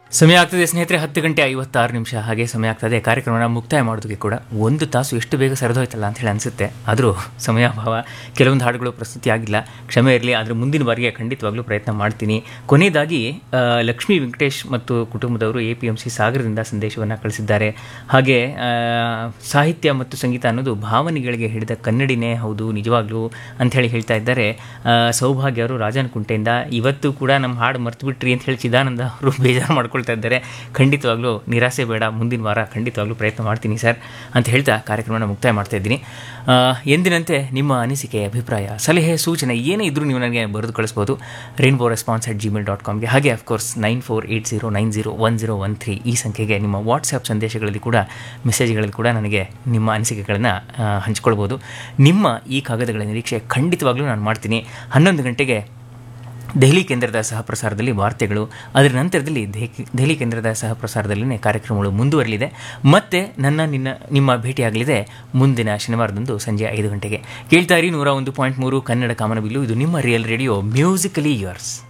ಸಮಯ ಆಗ್ತದೆ ಸ್ನೇಹಿತರೆ ಹತ್ತು ಗಂಟೆ ಐವತ್ತಾರು ನಿಮಿಷ ಹಾಗೆ ಸಮಯ ಆಗ್ತದೆ ಕಾರ್ಯಕ್ರಮನ ಮುಕ್ತಾಯ ಮಾಡೋದಕ್ಕೆ ಕೂಡ ಒಂದು ತಾಸು ಎಷ್ಟು ಬೇಗ ಸರಿದೋಯ್ತಲ್ಲ ಅಂತ ಹೇಳಿ ಅನಿಸುತ್ತೆ ಆದರೂ ಸಮಯಾಭಾವ ಕೆಲವೊಂದು ಹಾಡುಗಳು ಪ್ರಸ್ತುತಿ ಆಗಿಲ್ಲ ಕ್ಷಮೆ ಇರಲಿ ಆದರೆ ಮುಂದಿನ ಬಾರಿಗೆ ಖಂಡಿತವಾಗ್ಲೂ ಪ್ರಯತ್ನ ಮಾಡ್ತೀನಿ ಕೊನೆಯದಾಗಿ ಆ, ಲಕ್ಷ್ಮೀ ವೆಂಕಟೇಶ್ ಮತ್ತು ಕುಟುಂಬದವರು ಎ ಪಿ ಎಂ ಸಿ ಸಾಗರದಿಂದ ಸಂದೇಶವನ್ನು ಕಳಿಸಿದ್ದಾರೆ ಹಾಗೆ ಆ, ಸಾಹಿತ್ಯ ಮತ್ತು ಸಂಗೀತ ಅನ್ನೋದು ಭಾವನೆಗಳಿಗೆ ಹಿಡಿದ ಕನ್ನಡಿನೇ ಹೌದು ನಿಜವಾಗ್ಲೂ ಅಂಥೇಳಿ ಹೇಳ್ತಾ ಇದ್ದಾರೆ ಆ, ಸೌಭಾಗ್ಯ ಅವರು ರಾಜನಕುಂಟೆಯಿಂದ ಇವತ್ತು ಕೂಡ ನಮ್ಮ ಹಾಡು ಮರ್ತು ಬಿಟ್ರಿ ಅಂತ ಹೇಳಿ ಚಿದಾನಂದ ಅವರು ಬೇಜಾರು ಮಾಡ್ಕೊಳ್ತಾ ಇದ್ದಾರೆ ಖಂಡಿತವಾಗ್ಲೂ ನಿರಾಸೆ ಬೇಡ ಮುಂದಿನ ವಾರ ಖಂಡಿತವಾಗ್ಲೂ ಪ್ರಯತ್ನ ಮಾಡ್ತೀನಿ ಸರ್ ಅಂತ ಹೇಳ್ತಾ ಕಾರ್ಯಕ್ರಮನ ಮುಕ್ತಾಯ ಮಾಡ್ತಾ ಇದ್ದೀನಿ ಆ, ಎಂದಿನಂತೆ ನಿಮ್ಮ ಅನಿಸಿಕೆ ಅಭಿಪ್ರಾಯ ಸಲಹೆ ಸೂಚನೆ ಏನೇ ಇದ್ರೂ ನೀವು ನನಗೆ ಬರೆದು ಕಳಿಸ್ಬೋದು rainbow response at Gmail dot ಕಾಮ್ಗೆ ಹಾಗೆ of course nine four eight zero nine zero one zero one three ಈ ಸಂಖ್ಯೆಗೆ ನಿಮ್ಮ ವಾಟ್ಸಪ್ ಸಂದೇಶಗಳಲ್ಲಿ ಕೂಡ ಮೆಸೇಜ್ಗಳಲ್ಲಿ ಕೂಡ ನನಗೆ ನಿಮ್ಮ ಅನಿಸಿಕೆಗಳನ್ನು ಹಂಚ್ಕೊಳ್ಬೋದು ನಿಮ್ಮ ಈ ಕಾಗದಗಳ ನಿರೀಕ್ಷೆ ಖಂಡಿತವಾಗ್ಲೂ ನಾನು ಮಾಡ್ತೀನಿ ಹನ್ನೊಂದು ಗಂಟೆಗೆ ದೆಹಲಿ ಕೇಂದ್ರದ ಸಹಪ್ರಸಾರದಲ್ಲಿ ವಾರ್ತೆಗಳು ಅದರ ನಂತರದಲ್ಲಿ ದೆಹಲಿ ದೆಹಲಿ ಕೇಂದ್ರದ ಸಹಪ್ರಸಾರದಲ್ಲಿನೇ ಕಾರ್ಯಕ್ರಮಗಳು ಮುಂದುವರಲಿದೆ ಮತ್ತೆ ನನ್ನ ನಿನ್ನ ನಿಮ್ಮ ಭೇಟಿಯಾಗಲಿದೆ ಮುಂದಿನ ಶನಿವಾರದಂದು ಸಂಜೆ ಐದು ಗಂಟೆಗೆ ಕೇಳ್ತಾ ಇರಿ ನೂರ ಒಂದು ಪಾಯಿಂಟ್ ಮೂರು ಕನ್ನಡ ಕಾಮನಬಿಲ್ಲು ಇದು ನಿಮ್ಮ ರಿಯಲ್ ರೇಡಿಯೋ ಮ್ಯೂಸಿಕಲಿ ಇಯರ್ಸ್